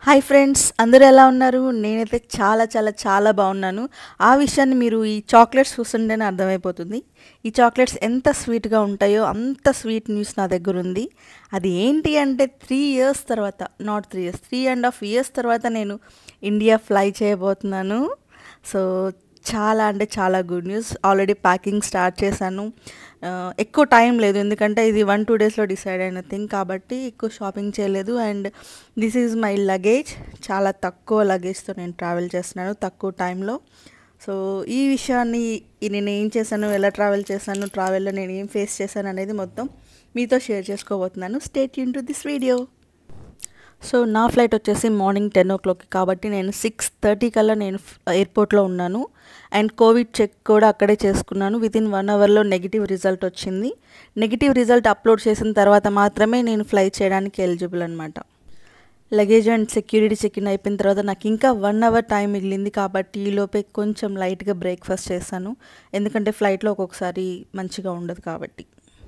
hi friends అందరూ ఎలా ఉన్నారు నేనైతే చాలా చాలా చాలా బాగున్నాను ఆ విషయాన్ని మీరు ఈ చాక్లెట్స్ చూస్తుంటేనే అర్థమైపోతుంది ఈ చాక్లెట్స్ ఎంత స్వీట్గా ఉంటాయో అంత స్వీట్ న్యూస్ నా దగ్గర ఉంది అది ఏంటి అంటే త్రీ ఇయర్స్ తర్వాత not three years three and half years తర్వాత నేను ఇండియా ఫ్లై చేయబోతున్నాను సో చాలా అంటే చాలా good news already packing start చేశాను ఆ, ఎక్కువ టైం లేదు ఎందుకంటే ఇది వన్ టూ డేస్లో డిసైడ్ అయిన థింగ్ కాబట్టి ఎక్కువ షాపింగ్ చేయలేదు and this is my luggage చాలా తక్కువ లగేజ్తో నేను ట్రావెల్ చేస్తున్నాను తక్కువ టైంలో సో ఈ విషయాన్ని ఈ నేను ఏం చేశాను ఎలా ట్రావెల్ చేశాను ట్రావెల్లో నేను ఏం ఫేస్ చేశాను అనేది మొత్తం మీతో షేర్ చేసుకోబోతున్నాను స్టేట్ ఇన్ టు దిస్ వీడియో సో నా ఫ్లైట్ వచ్చేసి మార్నింగ్ టెన్ ఓ క్లాక్కి కాబట్టి నేను సిక్స్ థర్టీ కల్లా నేను ఎయిర్పోర్ట్లో ఉన్నాను అండ్ కోవిడ్ చెక్ కూడా అక్కడే చేసుకున్నాను విత్ ఇన్ వన్ అవర్లో నెగిటివ్ రిజల్ట్ వచ్చింది నెగిటివ్ రిజల్ట్ అప్లోడ్ చేసిన తర్వాత మాత్రమే నేను ఫ్లై చేయడానికి ఎలిజిబుల్ అనమాట luggage and security check in అయిపోయిన తర్వాత నాకు ఇంకా వన్ అవర్ టైం మిగిలింది కాబట్టి ఈలోపే కొంచెం లైట్గా బ్రేక్ఫాస్ట్ చేశాను ఎందుకంటే ఫ్లైట్లో ఒక్కొక్కసారి మంచిగా ఉండదు కాబట్టి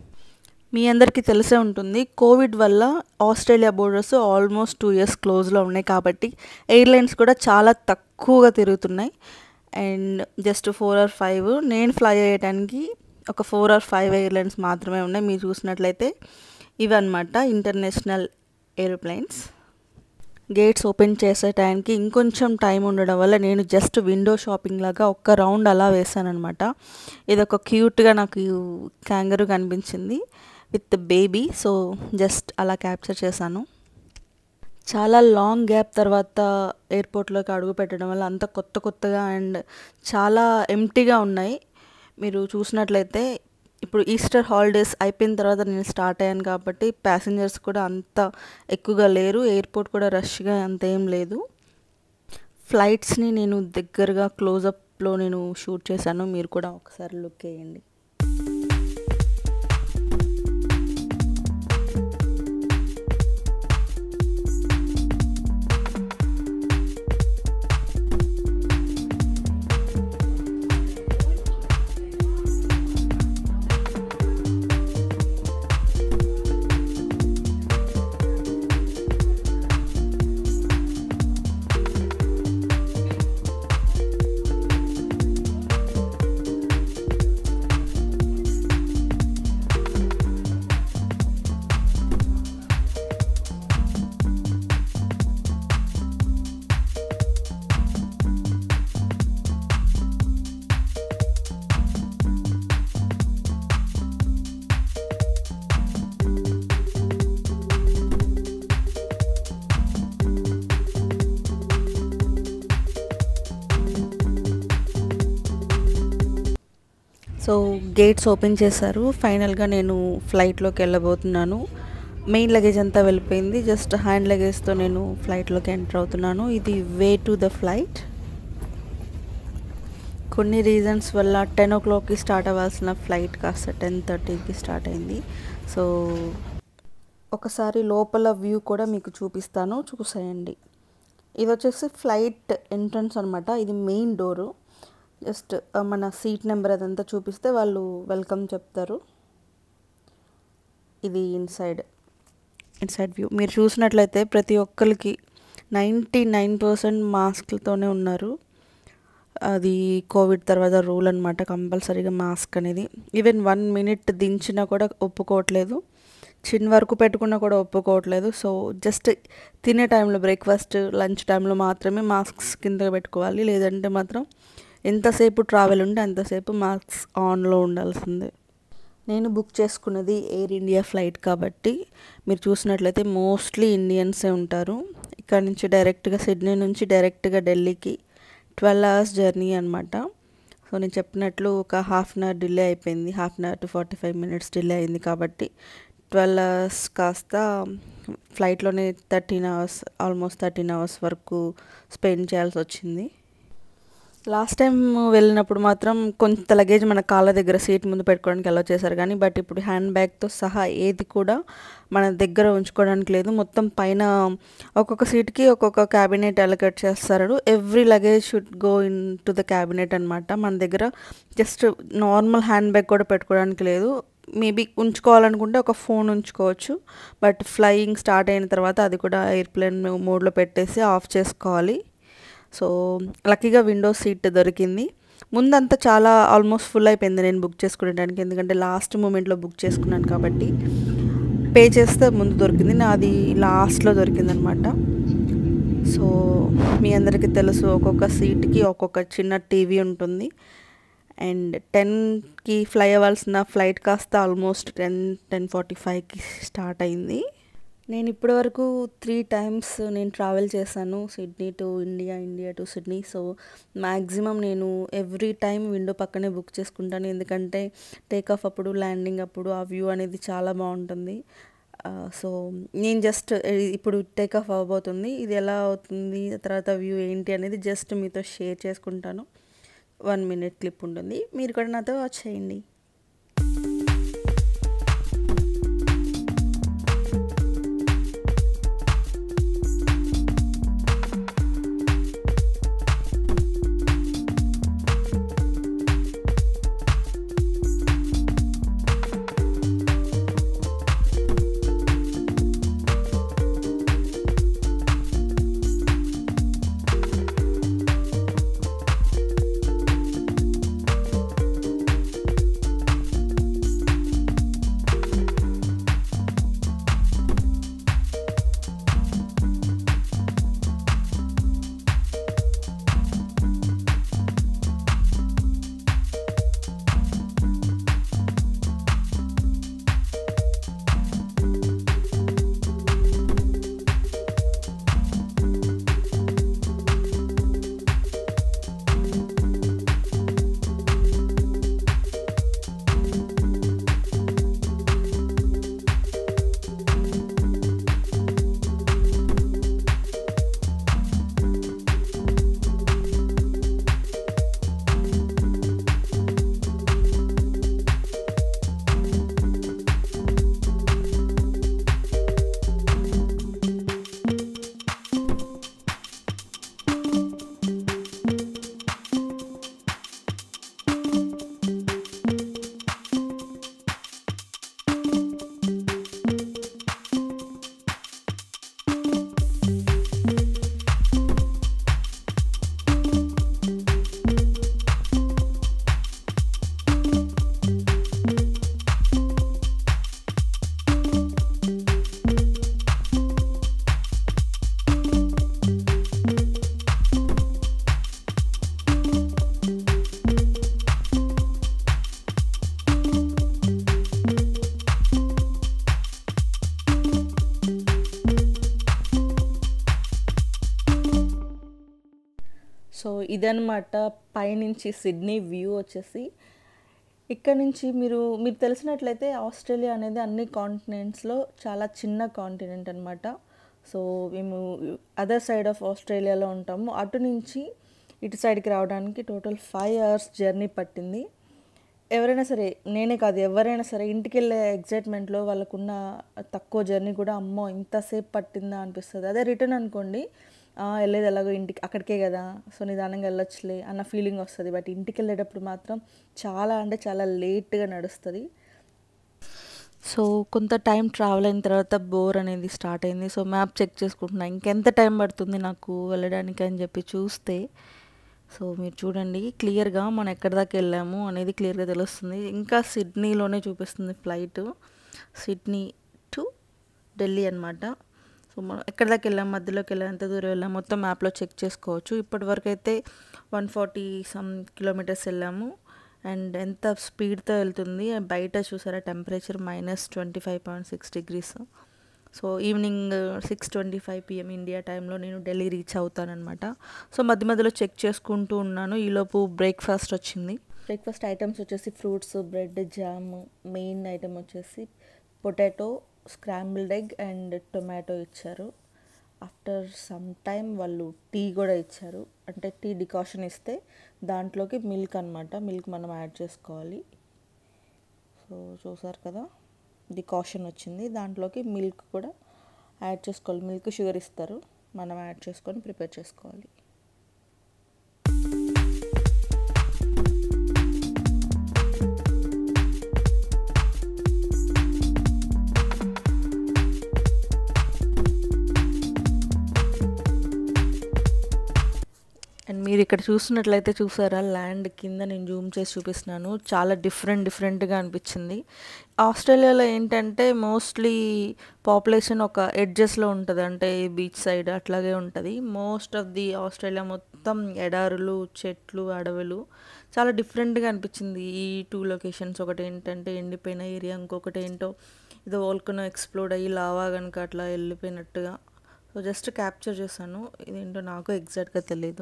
మీ అందరికీ తెలిసే ఉంటుంది కోవిడ్ వల్ల Australia borders almost two years క్లోజ్లో ఉన్నాయి కాబట్టి ఎయిర్లైన్స్ కూడా చాలా తక్కువగా తిరుగుతున్నాయి and just four or five నేను ఫ్లై అయ్యడానికి ఒక ఫోర్ ఆర్ ఫైవ్ ఎయిర్లైన్స్ మాత్రమే ఉన్నాయి మీరు చూసినట్లయితే ఇవన్నమాట ఇంటర్నేషనల్ ఏరోప్లైన్స్ గేట్స్ ఓపెన్ చేసే టైంకి ఇంకొంచెం టైం ఉండడం వల్ల నేను జస్ట్ విండో షాపింగ్ లాగా ఒక్క రౌండ్ అలా వేసాను అనమాట ఇది ఒక క్యూట్గా నాకు క్యాంగరు కనిపించింది విత్ బేబీ సో జస్ట్ అలా క్యాప్చర్ చేశాను చాలా లాంగ్ గ్యాప్ తర్వాత ఎయిర్పోర్ట్లోకి అడుగు పెట్టడం వల్ల అంత కొత్త కొత్తగా అండ్ చాలా ఎంటీగా ఉన్నాయి మీరు చూసినట్లయితే ఇప్పుడు ఈస్టర్ హాలిడేస్ అయిపోయిన తర్వాత నేను స్టార్ట్ అయ్యాను కాబట్టి ప్యాసింజర్స్ కూడా అంత ఎక్కువగా లేరు ఎయిర్పోర్ట్ కూడా రష్గా అంత ఏం లేదు ఫ్లైట్స్ని నేను దగ్గరగా క్లోజప్లో నేను షూట్ చేశాను మీరు కూడా ఒకసారి లుక్ వేయండి సో గేట్స్ ఓపెన్ చేశారు ఫైనల్గా నేను ఫ్లైట్లోకి వెళ్ళబోతున్నాను మెయిన్ లగేజ్ అంతా వెళ్ళిపోయింది జస్ట్ హ్యాండ్ లగేజ్తో నేను ఫ్లైట్లోకి ఎంటర్ అవుతున్నాను ఇది వే టు ద ఫ్లైట్ కొన్ని రీజన్స్ వల్ల టెన్ ఓ క్లాక్కి స్టార్ట్ అవ్వాల్సిన ఫ్లైట్ కాస్త టెన్ థర్టీకి స్టార్ట్ అయింది సో ఒకసారి లోపల వ్యూ కూడా మీకు చూపిస్తాను చూసేయండి ఇది వచ్చేసి ఫ్లైట్ ఎంట్రన్స్ అనమాట ఇది మెయిన్ డోరు జస్ట్ మన సీట్ నెంబర్ అదంతా చూపిస్తే వాళ్ళు వెల్కమ్ చెప్తారు ఇది ఇన్సైడ్ ఇన్సైడ్ వ్యూ మీరు చూసినట్లయితే ప్రతి ఒక్కరికి నైంటీ నైన్ పర్సెంట్ మాస్క్లతోనే ఉన్నారు అది కోవిడ్ తర్వాత రూల్ అనమాట కంపల్సరీగా మాస్క్ అనేది ఈవెన్ వన్ మినిట్ దించినా కూడా ఒప్పుకోవట్లేదు చిన్న వరకు పెట్టుకున్నా కూడా ఒప్పుకోవట్లేదు సో జస్ట్ తినే టైంలో బ్రేక్ఫాస్ట్ లంచ్ టైంలో మాత్రమే మాస్క్స్ కింద పెట్టుకోవాలి లేదంటే మాత్రం ఎంతసేపు ట్రావెల్ ఉంటే అంతసేపు మాస్క్ ఆన్లో ఉండాల్సిందే నేను బుక్ చేసుకున్నది ఎయిర్ ఇండియా ఫ్లైట్ కాబట్టి మీరు చూసినట్లయితే మోస్ట్లీ ఇండియన్సే ఉంటారు ఇక్కడ నుంచి డైరెక్ట్గా సిడ్నీ నుంచి డైరెక్ట్గా ఢిల్లీకి ట్వెల్వ్ అవర్స్ జర్నీ అనమాట సో నేను చెప్పినట్లు ఒక హాఫ్ అన్ అవర్ డిలే అయిపోయింది half an hour to forty five minutes delay అయింది కాబట్టి ట్వెల్వ్ అవర్స్ కాస్త ఫ్లైట్లోనే thirteen hours almost thirteen hours వరకు స్పెండ్ చేయాల్సి వచ్చింది లాస్ట్ టైం వెళ్ళినప్పుడు మాత్రం కొంత లగేజ్ మన కాళ్ళ దగ్గర సీట్ ముందు పెట్టుకోవడానికి అలా చేశారు కానీ బట్ ఇప్పుడు హ్యాండ్ బ్యాగ్తో సహా ఏది కూడా మన దగ్గర ఉంచుకోవడానికి లేదు మొత్తం పైన ఒక్కొక్క సీట్కి ఒక్కొక్క క్యాబినెట్ అలకేట్ చేస్తారు every luggage should go into the cabinet అనమాట మన దగ్గర జస్ట్ నార్మల్ హ్యాండ్ బ్యాగ్ కూడా పెట్టుకోవడానికి లేదు మేబీ ఉంచుకోవాలనుకుంటే ఒక ఫోన్ ఉంచుకోవచ్చు బట్ ఫ్లయింగ్ స్టార్ట్ అయిన తర్వాత అది కూడా ఎయిర్ప్లేన్ మోడ్లో పెట్టేసి ఆఫ్ చేసుకోవాలి సో లక్కీగా విండో సీట్ దొరికింది ముందంతా చాలా ఆల్మోస్ట్ ఫుల్ అయిపోయింది నేను బుక్ చేసుకునేటానికి ఎందుకంటే లాస్ట్ మూమెంట్లో బుక్ చేసుకున్నాను కాబట్టి పే చేస్తే ముందు దొరికింది నాది లాస్ట్లో దొరికింది అనమాట సో మీ అందరికీ తెలుసు ఒక్కొక్క సీట్కి ఒక్కొక్క చిన్న టీవీ ఉంటుంది అండ్ టెన్కి ఫ్లై అవ్వాల్సిన ఫ్లైట్ కాస్త ఆల్మోస్ట్ టెన్ టెన్ ఫార్టీ ఫైవ్కి స్టార్ట్ అయింది నేను ఇప్పటివరకు త్రీ టైమ్స్ నేను ట్రావెల్ చేశాను Sydney to India India to Sydney so maximum నేను ఎవ్రీ టైం విండో పక్కనే బుక్ చేసుకుంటాను ఎందుకంటే టేక్ ఆఫ్ అప్పుడు ల్యాండింగ్ అప్పుడు ఆ వ్యూ అనేది చాలా బాగుంటుంది సో నేను జస్ట్ ఇప్పుడు టేక్ ఆఫ్ అవ్వబోతుంది ఇది ఎలా అవుతుంది తర్వాత వ్యూ ఏంటి అనేది జస్ట్ మీతో షేర్ చేసుకుంటాను వన్ మినిట్ క్లిప్ ఉంటుంది మీరు కూడా నాతో వాచ్ చేయండి సో ఇదనమాట పైనుంచి సిడ్నీ వ్యూ వచ్చేసి ఇక్కడ నుంచి మీరు మీరు తెలిసినట్లయితే ఆస్ట్రేలియా అనేది అన్ని కాంటినెంట్స్లో చాలా చిన్న కాంటినెంట్ అనమాట సో మేము అదర్ సైడ్ ఆఫ్ ఆస్ట్రేలియాలో ఉంటాము అటు నుంచి ఇటు సైడ్కి రావడానికి టోటల్ ఫైవ్ అవర్స్ జర్నీ పట్టింది ఎవరైనా సరే నేనే కాదు ఎవరైనా సరే ఇంటికి వెళ్ళే ఎగ్జైట్మెంట్లో వాళ్ళకున్న తక్కువ జర్నీ కూడా అమ్మో ఇంతసేపు పట్టిందా అనిపిస్తుంది అదే రిటర్న్ అనుకోండి "ఆ, వెళ్ళేది ఎలాగో ఇంటికి అక్కడికే కదా సో నిదానంగా వెళ్ళొచ్చులే అన్న ఫీలింగ్ వస్తుంది బట్ ఇంటికి వెళ్ళేటప్పుడు మాత్రం చాలా అంటే చాలా లేట్గా నడుస్తుంది సో కొంత టైం ట్రావెల్ అయిన తర్వాత బోర్ అనేది స్టార్ట్ అయింది సో మ్యాప్ చెక్ చేసుకుంటున్నా ఇంకెంత టైం పడుతుంది నాకు వెళ్ళడానికి అని చెప్పి చూస్తే సో మీరు చూడండి క్లియర్గా మనం ఎక్కడి దాకా వెళ్ళాము అనేది క్లియర్గా తెలుస్తుంది ఇంకా సిడ్నీలోనే చూపిస్తుంది ఫ్లైట్ సిడ్నీ టు ఢిల్లీ అనమాట సో మనం ఎక్కడి దాకా వెళ్ళాం మధ్యలోకి వెళ్ళాం ఎంత దూరం వెళ్ళాం మొత్తం మ్యాప్లో చెక్ చేసుకోవచ్చు ఇప్పటి వరకు అయితే వన్ ఫార్టీ సమ్ కిలోమీటర్స్ వెళ్ళాము అండ్ ఎంత స్పీడ్తో వెళ్తుంది బయట చూసారా temperature minus twenty five point six degrees so evening six twenty five PM India టైంలో నేను ఢిల్లీ రీచ్ అవుతానన్నమాట సో మధ్య మధ్యలో చెక్ చేసుకుంటూ ఉన్నాను ఈలోపు బ్రేక్ఫాస్ట్ వచ్చింది బ్రేక్ఫాస్ట్ ఐటమ్స్ వచ్చేసి fruits bread jam main item వచ్చేసి potato scrambled egg and tomato ఇచ్చారు ఆఫ్టర్ సమ్ టైం వాళ్ళు టీ కూడా ఇచ్చారు అంటే టీ డికాషన్ ఇస్తే దాంట్లోకి మిల్క్ అనమాట మిల్క్ మనం యాడ్ చేసుకోవాలి సో చూసారు కదా డికాషన్ వచ్చింది దాంట్లోకి మిల్క్ కూడా యాడ్ చేసుకోవాలి మిల్క్ షుగర్ ఇస్తారు మనం యాడ్ చేసుకొని ప్రిపేర్ చేసుకోవాలి మీరు ఇక్కడ చూస్తున్నట్లయితే చూసారా ల్యాండ్ కింద నేను జూమ్ చేసి చూపిస్తున్నాను చాలా డిఫరెంట్ డిఫరెంట్గా అనిపించింది ఆస్ట్రేలియాలో ఏంటంటే మోస్ట్లీ పాపులేషన్ ఒక ఎడ్జెస్లో ఉంటుంది అంటే బీచ్ సైడ్ అట్లాగే ఉంటుంది మోస్ట్ ఆఫ్ ది ఆస్ట్రేలియా మొత్తం ఎడారులు చెట్లు అడవులు చాలా డిఫరెంట్గా అనిపించింది ఈ టూ లొకేషన్స్ ఒకటి ఏంటంటే ఎండిపోయిన ఏరియా ఇంకొకటి ఏంటో ఏదో వోల్కనో ఎక్స్ప్లోడ్ అయ్యి లావా కనుక అట్లా వెళ్ళిపోయినట్టుగా సో జస్ట్ క్యాప్చర్ చేశాను ఇదేంటో నాకు ఎగ్జాక్ట్గా తెలీదు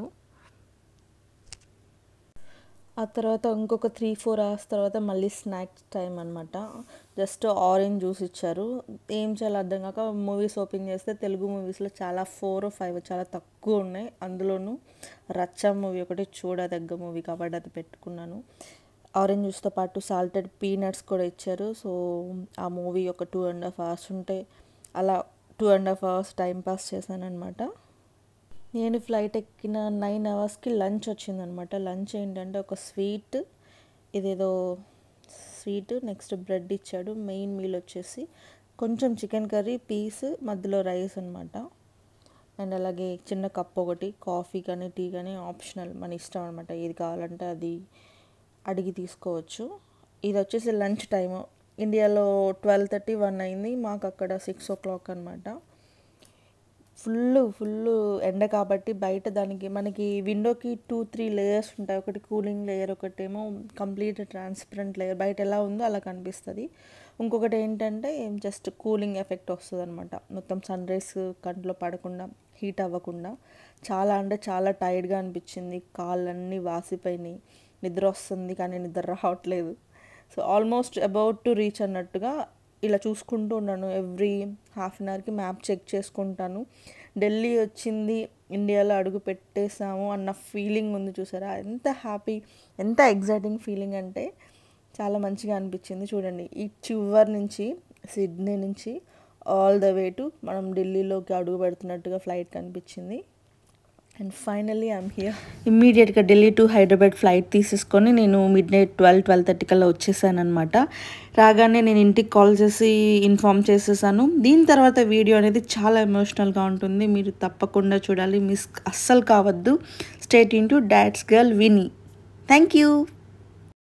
ఆ తర్వాత ఇంకొక త్రీ ఫోర్ అవర్స్ తర్వాత మళ్ళీ స్నాక్స్ టైం అనమాట జస్ట్ ఆరెంజ్ జ్యూస్ ఇచ్చారు ఏం చేయాలో అర్థం కాక మూవీస్ ఓపెన్ చేస్తే తెలుగు మూవీస్లో చాలా ఫోర్ ఫైవ్ చాలా తక్కువ ఉన్నాయి అందులోనూ రచ్చ మూవీ ఒకటి చూడదగ్గ మూవీ కాబట్టి అది పెట్టుకున్నాను ఆరెంజ్ జ్యూస్తో పాటు సాల్టెడ్ పీనట్స్ కూడా ఇచ్చారు సో ఆ మూవీ ఒక టూ అండ్ హాఫ్ అవర్స్ ఉంటే అలా two and half hours time pass చేశాను అనమాట నేను ఫ్లైట్ ఎక్కిన నైన్ అవర్స్కి లంచ్ వచ్చిందనమాట లంచ్ ఏంటంటే ఒక స్వీట్ ఇదేదో స్వీట్ నెక్స్ట్ బ్రెడ్ ఇచ్చాడు మెయిన్ మీల్ వచ్చేసి కొంచెం చికెన్ కర్రీ పీస్ మధ్యలో రైస్ అనమాట అండ్ అలాగే చిన్న కప్ ఒకటి కాఫీ కానీ టీ కానీ ఆప్షనల్ మన ఇష్టం అనమాట ఏది కావాలంటే అది అడిగి తీసుకోవచ్చు ఇది వచ్చేసి లంచ్ టైం ఇండియాలో ట్వెల్వ్ థర్టీ వన్ అయింది మాకు అక్కడ సిక్స్ ఓ క్లాక్ అనమాట ఫుల్ ఫుల్ ఎండ కాబట్టి బయట దానికి మనకి విండోకి టూ త్రీ లేయర్స్ ఉంటాయి ఒకటి కూలింగ్ లేయర్ ఒకటేమో కంప్లీట్ ట్రాన్స్పరెంట్ లేయర్ బయట ఎలా ఉందో అలా కనిపిస్తుంది ఇంకొకటి ఏంటంటే జస్ట్ కూలింగ్ ఎఫెక్ట్ వస్తుంది అనమాట మొత్తం సన్ రైస్ కంట్లో పడకుండా హీట్ అవ్వకుండా చాలా అంటే చాలా టైర్డ్గా అనిపించింది కాళ్ళన్నీ వాసిపోయినాయి నిద్ర వస్తుంది కానీ నిద్ర రావట్లేదు so almost about to reach అన్నట్టుగా ఇలా చూసుకుంటూ ఉన్నాను ఎవ్రీ హాఫ్ అన్ అవర్కి మ్యాప్ చెక్ చేసుకుంటాను ఢిల్లీ వచ్చింది ఇండియాలో అడుగు పెట్టేసాము అన్న ఫీలింగ్ ఉంది చూసారా ఎంత హ్యాపీ ఎంత ఎగ్జైటింగ్ ఫీలింగ్ అంటే చాలా మంచిగా అనిపించింది చూడండి ఈ చివరి నుంచి సిడ్నీ నుంచి ఆల్ ద వే టు మనం ఢిల్లీలోకి అడుగు పెడుతున్నట్టుగా ఫ్లైట్ కనిపించింది అండ్ ఫైనలీ ఐమ్ హియర్ ఇమ్మీడియట్గా ఢిల్లీ టు హైదరాబాద్ ఫ్లైట్ తీసేసుకొని నేను midnight twelve twelve thirty కల్లా వచ్చేసాను అనమాట రాగానే నేను ఇంటికి కాల్ చేసి ఇన్ఫామ్ చేసేసాను దీని తర్వాత వీడియో అనేది చాలా ఎమోషనల్గా ఉంటుంది మీరు తప్పకుండా చూడాలి మిస్ అస్సలు కావద్దు స్టేట్ ఇన్ to dad's girl Vini thank you